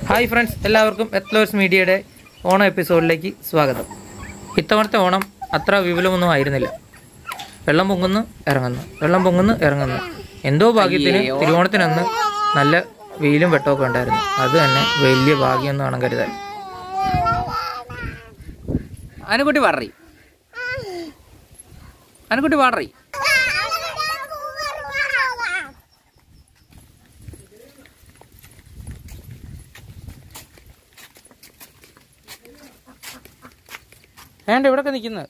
Hi friends എല്ലാവർക്കും എത്ലോസ് മീഡിയയുടെ ഓണം എപ്പിസോഡിലേക്ക് സ്വാഗതം ഇത്തവണത്തെ ഓണം അത്ര വിപുലമൊന്നും ആയിരുന്നില്ല വെള്ളം പൊങ്ങുന്നു ഇറങ്ങുന്നു വെള്ളം പൊങ്ങുന്നു ഇറങ്ങുന്നു എന്തോ ഭാഗ്യത്തിന് തിരുവോണത്തിനന്ന് നല്ല വെയിലും വെട്ടമൊക്കെ ഉണ്ടായിരുന്നു അത് തന്നെ വലിയ ഭാഗ്യം എന്ന് വേണം കരുതാൻ അനുകുട്ടി പാടറി അനുകുട്ടി പാടറി വേണ്ട ഇവിടൊക്കെ നിൽക്കുന്നത്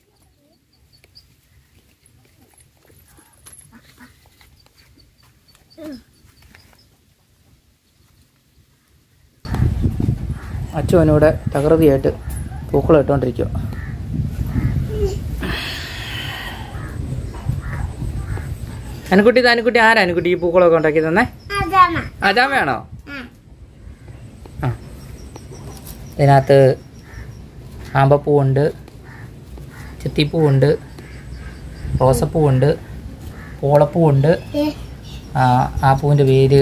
അച്ഛനൂടെ തകൃതിയായിട്ട് പൂക്കളം ഇട്ടുകൊണ്ടിരിക്കുക അനുക്കുട്ടി ഇത് അനുക്കുട്ടി ആരാ അനുക്കുട്ടി ഈ പൂക്കളൊക്കെ ഉണ്ടാക്കി തന്നെ അജാമയാണോ ആ ഇതിനകത്ത് ആമ്പപ്പൂവുണ്ട് ചെത്തിപ്പൂവുണ്ട് റോസപ്പൂവുണ്ട് പോളപ്പൂവുണ്ട് ആ, ആ പൂവിൻ്റെ പേര്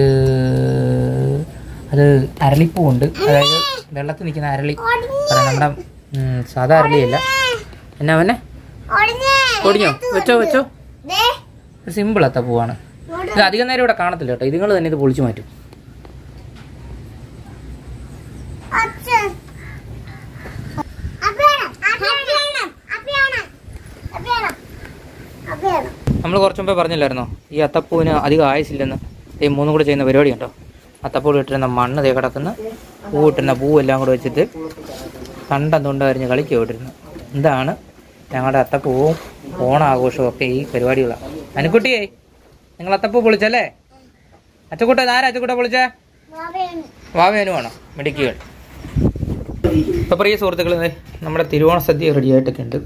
അത് അരളിപ്പൂവുണ്ട് അതായത് വെള്ളത്തിൽ നിൽക്കുന്ന അരളി പറയാം നമ്മുടെ ഉം, സാധാ അരളിയല്ല എന്നാ പിന്നെ ഒടിഞ്ഞോ വെച്ചോ വെച്ചോ സിമ്പിൾ അത്ത പൂവാണ് ഇത് അധികം നേരം ഇവിടെ കാണത്തില്ല കേട്ടോ ഇതുങ്ങൾ തന്നെ ഇത് പൊളിച്ചു മാറ്റും നമ്മൾ കുറച്ച് മുമ്പേ പറഞ്ഞില്ലായിരുന്നോ ഈ അത്തപ്പൂവിന് അധികം ആയുസില്ലെന്ന് ഈ മൂന്നും കൂടെ ചെയ്യുന്ന പരിപാടി ഉണ്ടോ അത്തപ്പൂ ഇട്ടിരുന്ന മണ്ണ് തേ കിടക്കുന്ന പൂ ഇട്ടുന്ന പൂവെല്ലാം കൂടെ വെച്ചിട്ട് കണ്ടം തൊണ്ട് അരിഞ്ഞ് കളിക്കുക ഇട്ടിരുന്നു ഇതാണ് ഞങ്ങളുടെ അത്തപ്പൂവും ഓണാഘോഷവും ഒക്കെ ഈ പരിപാടികളാണ് അനുക്കുട്ടിയേ നിങ്ങൾ അത്തപ്പൂ പൊളിച്ചല്ലേ അച്ചക്കൂട്ട ആരാ അച്ചക്കൂട്ട പൊളിച്ചേ വാവേനുവാണോ മിടുക്കികൾ ഇപ്പൊ പ്രിയ സുഹൃത്തുക്കളെ ദേ നമ്മുടെ തിരുവോണ സദ്യ റെഡി ആയിട്ടൊക്കെ ഉണ്ട്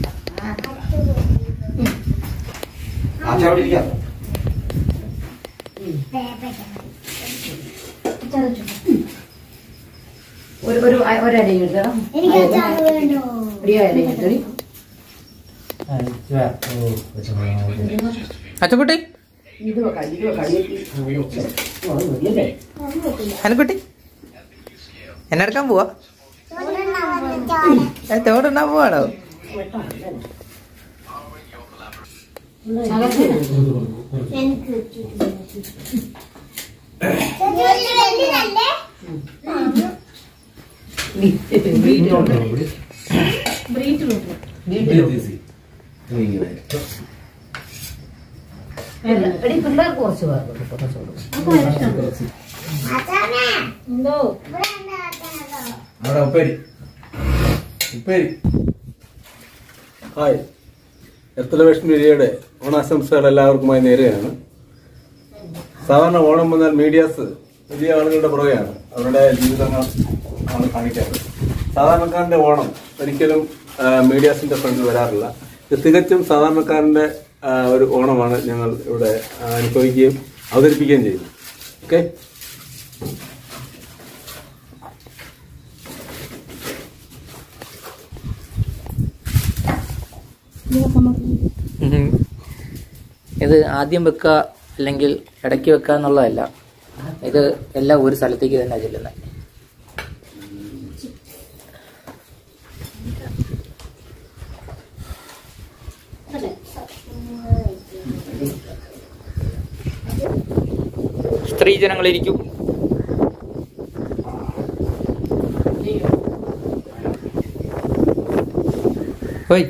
ഒരു ഒരു ഒരടി എടുക്കണം ഒരു അടി എടുത്തടി അച്ചക്കുട്ടി ഇത് വെക്കാം ഇത് വെക്കാം മതിയല്ലേ അനുക്കുട്ടി എന്നെടുക്കാൻ പോവാ ഏ, തോടുണ്ടാൻ പോവാണോ എടി പിള്ളേർക്ക് കുറച്ച് പേർക്ക് കുറച്ച് കൊടുക്കും അവിടെ ഉപ്പേരി ഉപ്പേരി ഹായ് എത്തലവേഷൻ മീഡിയയുടെ ഓണാശംസകൾ എല്ലാവർക്കുമായി നേരെയാണ് സാധാരണ ഓണം വന്നാൽ മീഡിയാസ് വലിയ ആളുകളുടെ പുറകെയാണ് അവരുടെ ജീവിതങ്ങൾ ആണ് കാണിക്കാറ് സാധാരണക്കാരന്റെ ഓണം ഒരിക്കലും ആ, മീഡിയാസിന്റെ ഫ്രണ്ടിൽ വരാറില്ല ഇത് തികച്ചും സാധാരണക്കാരന്റെ ആ, ഒരു ഓണമാണ് ഞങ്ങൾ ഇവിടെ ആ, അനുഭവിക്കുകയും അവതരിപ്പിക്കുകയും ചെയ്യുന്നത് ഓക്കെ ഉം. ഇത് ആദ്യം വെക്കുക അല്ലെങ്കിൽ ഇടയ്ക്ക് വെക്കുക എന്നുള്ളതല്ല ഇത് എല്ലാം ഒരു സ്ഥലത്തേക്ക് തന്നെ ചെല്ലുന്നത് സ്ത്രീ ജനങ്ങളിരിക്കും പോയി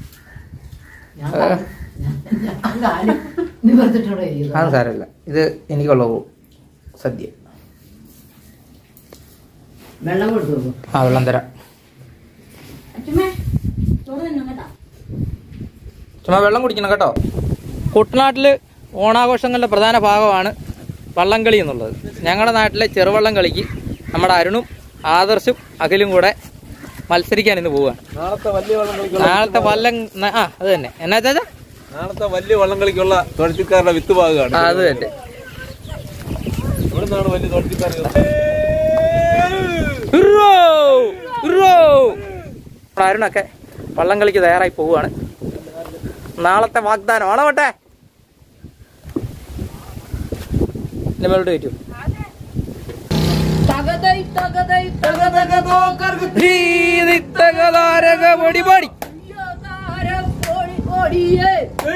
ഞാൻ കാലും നിവർത്തിട്ടോടെ ഇരിക്കുന്നു. അത് സാരമില്ല ഇത് എനിക്കുള്ള സദ്യ വെള്ളം കൊടുത്തു നോക്കും ആ വെള്ളം തരാം ചുമ്മാ വെള്ളം കുടിക്കണം കേട്ടോ കുട്ടനാട്ടില് ഓണാഘോഷങ്ങളുടെ പ്രധാന ഭാഗമാണ് വള്ളംകളി എന്നുള്ളത് ഞങ്ങളുടെ നാട്ടിലെ ചെറുവള്ളം കളിക്ക് നമ്മുടെ അരുണും ആദർശും അഖിലും കൂടെ മത്സരിക്കാൻ ഇന്ന് പോവുകയാണ് നാളത്തെ വലിയ വള്ളം കളിക്കുള്ള നാളത്തെ വള്ളം ന- ആ അത് തന്നെ എന്നാ ചാച്ചാ നാളത്തെ വലിയ വള്ളം കളിക്കുള്ള തുഴച്ചിക്കാരുടെ വിത്ത് ഭാഗമാണ് ആ, അത് തന്നെ ഇവിടെ നിന്നാണ് വലിയ തുഴച്ചിക്കാർ ഉറോ! ഉറോ! നമ്മുടെ അരുണൊക്കെ വള്ളം കളിക്ക് തയ്യാറായി പോവുകയാണ് നാളത്തെ വാഗ്ദാനം ആണോ വട്ടെ എന്റെ മേലോട്ട് കയറ്റു തക തകതൈ തകതൈ തകതകതോ കർഗ താരക പൊടി പാടി താരം കോടി കോടിയേ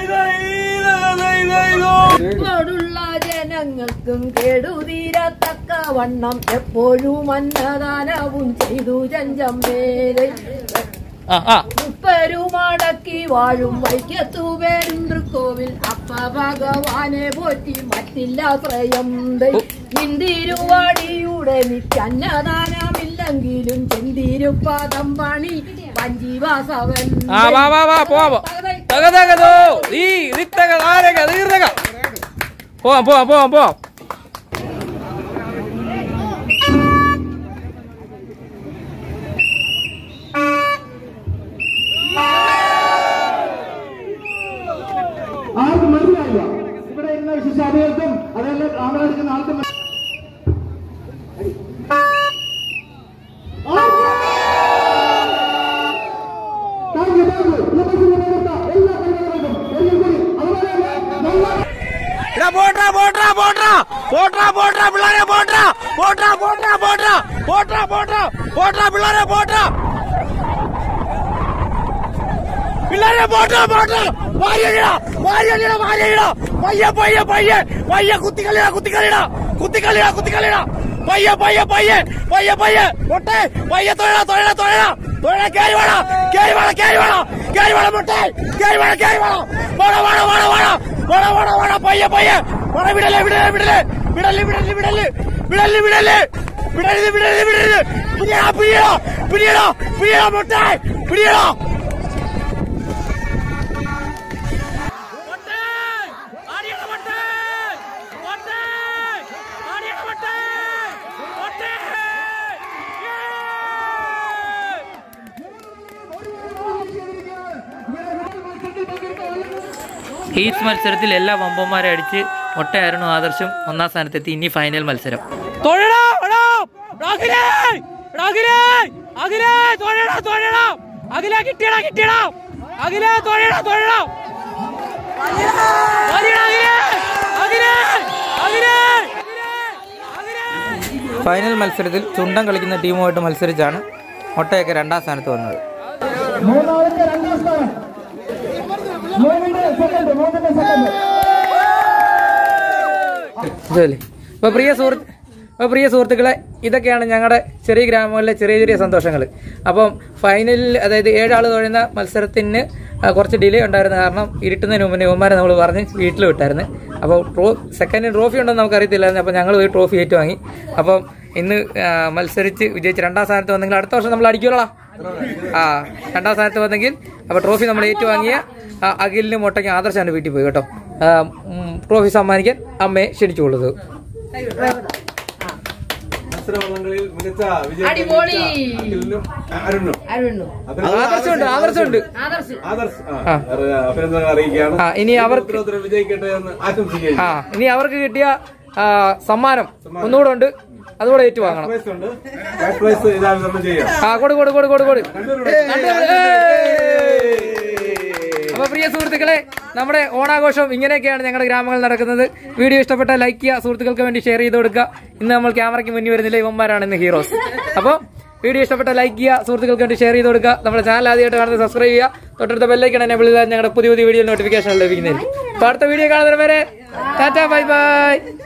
ോടുള്ള ജനങ്ങൾക്കും കേടുതീരത്തക്ക വണ്ണം എപ്പോഴും അന്നദാനവും ചെയ്തു ചഞ്ചം മേലെ ആ ആ മുപ്പരുമടക്കി വാഴും വൈക്കത്തു വേണ്ടൃക്കോവിൽ അപ്പ ഭഗവാനെ പോറ്റി മറ്റില്ലാശ്രയം നിന്തിരുവാടിയുടെ നിത്യന്നദാനമില്ലെങ്കിലും ചെന്തിരുപാദം പണി വഞ്ചിവാസവൻ ആ വാ വാ വാ പോവാ പോ. തക തക തോ ഈ ദിത്തക താരക ദീർഘക പോവാം പോവാം പോവാം പോവാം ആർക്കും മനസ്സിലായില്ല ഇവിടെ ഇന്ന വിശിഷ്ടാദികൾക്കും അതെല്ലാം ആമലെടുക്കുന്ന ആൾക്കും താങ്ക് യു താങ്ക് യു എല്ലാ പരിപാടികൾക്കും ഒരിക്കൽ കൂടി അതുപോലെ തന്നെ നല്ല പോട്രാ പോട്രാ പോട്രാ പോട്രാ പോട്രാ പിള്ളേരെ പോട്രാ പോട്രാ പോട്രാ പോട്രാ പോട്രാ പോട്രാ പോട്രാ പിള്ളേരെ പോട്രാ പിള്ളേരെ പോട്രാ പോട്രാ വാരിയടിടാ വാരിയടിടാ വാരിയടിടാ പയ്യ പയ്യ പയ്യ പയ്യ കുത്തിക്കളിടാ കുത്തിക്കളിടാ കുത്തിക്കളിടാ കുത്തിക്കളിടാ പയ്യ പയ്യ പയ്യ പയ്യ പയ്യ മുട്ടെ പയ്യ തൊഴടാ തൊഴടാ തൊഴടാ തൊഴടാ കേറി വേടാ കേറി വേടാ കേറി വേടാ കേറി വേടാ മുട്ടെ കേറി വേടാ കേറി വേടാ വേടാ വേടാ വേടാ വേടാ വേടാ വേടാ വേടാ പയ്യ പയ്യ വേടാ വിടലേ വിടലേ വിടലേ വിടല് വിടല് വിടല് വിടല് വിടല് വിടരുത് വിടരുത് വിടരുത് പിടിയടാ പിടിയടാ പിടിയടാ പിടിയടാ മുട്ടെ പിടിയടാ ഹീറ്റ്സ് മത്സരത്തിൽ എല്ലാ വമ്പന്മാരെ അടിച്ച് ഒട്ടയായിരുന്നു ആദർശം ഒന്നാം സ്ഥാനത്തെത്തി ഇനി ഫൈനൽ മത്സരം തൊഴടാ, എടാ, അഖിലേ, എടാ, അഖിലേ, അഖിലേ, തൊഴടാ, തൊഴടാ. അഖിലേ, കിട്ടിയടാ, കിട്ടിയടാ. അഖിലേ, തൊഴടാ, തൊഴടാ. മതിയെടാ, അഖിലേ, അഖിലേ, അഖിലേ, അഖിലേ. ഫൈനൽ മത്സരത്തിൽ ചുണ്ടൻ കളിക്കുന്ന ടീമുമായിട്ട് മത്സരിച്ചാണ് ഒട്ടയൊക്കെ രണ്ടാം സ്ഥാനത്ത് വന്നത് മൂന്നാമത്തെ രണ്ടാം സ്ഥാനം മൂന്നിന്റെ സെക്കൻഡ് മൂന്നിന്റെ സെക്കൻഡ് ഇതല്ലേ അപ്പോൾ പ്രിയ സുഹൃത്ത് അപ്പോൾ പ്രിയ സുഹൃത്തുക്കളെ ഇതൊക്കെയാണ് ഞങ്ങളുടെ ചെറിയ ഗ്രാമങ്ങളിലെ ചെറിയ ചെറിയ സന്തോഷങ്ങൾ അപ്പം ഫൈനലിൽ അതായത് ഏഴാൾ തുഴയുന്ന മത്സരത്തിന് ആ, കുറച്ച് ഡിലേ ഉണ്ടായിരുന്നു കാരണം ഇരുട്ടുന്നതിന് മുമ്പ് യുവന്മാരെ നമ്മൾ പറഞ്ഞ് വീട്ടിൽ വിട്ടായിരുന്നു അപ്പോൾ ട്രോ സെക്കൻഡ് ട്രോഫി ഉണ്ടെന്ന് നമുക്ക് അറിയത്തില്ലായിരുന്നു അപ്പോൾ ഞങ്ങൾ പോയി ട്രോഫി ഏറ്റുവാങ്ങി അപ്പം ഇന്ന് ആ, മത്സരിച്ച് വിജയിച്ച് രണ്ടാം സ്ഥാനത്ത് വന്നെങ്കിൽ അടുത്ത വർഷം നമ്മൾ അടിക്കുമല്ലോടാ ആ രണ്ടാം സ്ഥാനത്ത് വന്നെങ്കിൽ അപ്പോൾ ട്രോഫി നമ്മൾ ഏറ്റുവാങ്ങിയ ആ, അഖിലിനും മൊട്ടയ്ക്കും ആദർശാണ് വീട്ടിൽ പോയി കേട്ടോ ആ, ഉം, ട്രോഫി സമ്മാനിക്കാൻ അമ്മയെ ക്ഷണിച്ചുകൊള്ളുന്നത് മത്സരവള്ളങ്ങളിൽ മികച്ച വിജയം അടിപൊളി. തെളിയിച്ച അഖിലിനും അരുണിനും അരുണ്ണു ആദർശമുണ്ട് ആദർശമുണ്ട് ആദർശ് ആദർശ് ആ, അവരെ അഭിനന്ദനങ്ങൾ അറിയിക്കുകയാണ് ആ, ഇനി അവർക്ക് ഉത്തരവുത്തരം വിജയിക്കട്ടെ എന്ന് ആശംസിക്കുകയും ആ ഇനി അവർക്ക് കിട്ടിയ ആ, സമ്മാനം ഒന്നുകൂടെ ഉണ്ട് അതുകൂടെ ഏറ്റുവാങ്ങണം പ്രൈസ് ഉണ്ട് ക്യാഷ് പ്രൈസ് ഇതാ വിതരണം ചെയ്യാം ആ കൊടു കൊടു കൊടു കൊടു കൊടു ഏയ്! അപ്പൊ പ്രിയ സുഹൃത്തുക്കളെ നമ്മുടെ ഓണാഘോഷം ഇങ്ങനെയൊക്കെയാണ് ഞങ്ങളുടെ ഗ്രാമങ്ങളിൽ നടക്കുന്നത് വീഡിയോ ഇഷ്ടപ്പെട്ട ലൈക്ക് ചെയ്യുക സുഹൃത്തുക്കൾക്ക് വേണ്ടി ഷെയർ ചെയ്ത് കൊടുക്കുക ഇന്ന് നമ്മൾ ക്യാമറയ്ക്ക് മുന്നിൽ വരുന്നില്ല ഇവന്മാരാണ് ഇന്ന് ഹീറോസ് അപ്പോൾ വീഡിയോ ഇഷ്ടപ്പെട്ട ലൈക്ക് ചെയ്യുക സുഹൃത്തുക്കൾക്ക് വേണ്ടി ഷെയർ ചെയ്ത് കൊടുക്കുക നമ്മുടെ ചാനൽ ആദ്യമായിട്ട് കാണുന്നത് സബ്സ്ക്രൈബ് ചെയ്യുക തൊട്ടടുത്ത ബെല്ലൈക്കൺ എന്നെ വിളിച്ചാൽ ഞങ്ങളുടെ പുതിയ പുതിയ വീഡിയോ നോട്ടിഫിക്കേഷൻ ലഭിക്കുന്നതായിരിക്കും അപ്പോൾ അടുത്ത വീഡിയോ കാണുന്നവരെ ടാറ്റ ബൈ ബൈ